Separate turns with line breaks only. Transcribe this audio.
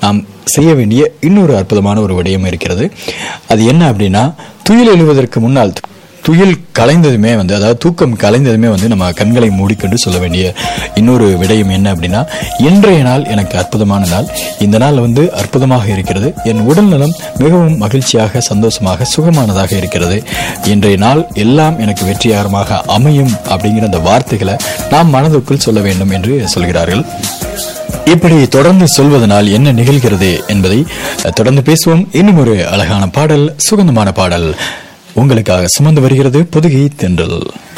நாம் செய்ய வேண்டிய இன்னொரு அற்புதமான ஒரு விடயம் இருக்கிறது அது என்ன அப்படின்னா துயில் எழுவதற்கு முன்னால் துயில் கலைந்ததுமே வந்து அதாவது தூக்கம் கலைந்ததுமே வந்து நம்ம கண்களை மூடிக்கொண்டு சொல்ல வேண்டிய இன்னொரு விடயம் என்ன அப்படின்னா இன்றைய நாள் எனக்கு அற்புதமான நாள் இந்த நாள் வந்து அற்புதமாக இருக்கிறது என் உடல் நலம் மிகவும் மகிழ்ச்சியாக சந்தோஷமாக சுகமானதாக இருக்கிறது இன்றைய நாள் எல்லாம் எனக்கு வெற்றிகரமாக அமையும் அப்படிங்கிற அந்த வார்த்தைகளை நாம் மனதுக்குள் சொல்ல வேண்டும் என்று சொல்கிறார்கள் இப்படி தொடர்ந்து சொல்வதனால் என்ன நிகழ்கிறது என்பதை தொடர்ந்து பேசுவோம் இன்னும் ஒரு அழகான பாடல் சுகந்தமான பாடல் உங்களுக்காக சுமந்து வருகிறது பொதுகை தென்றல்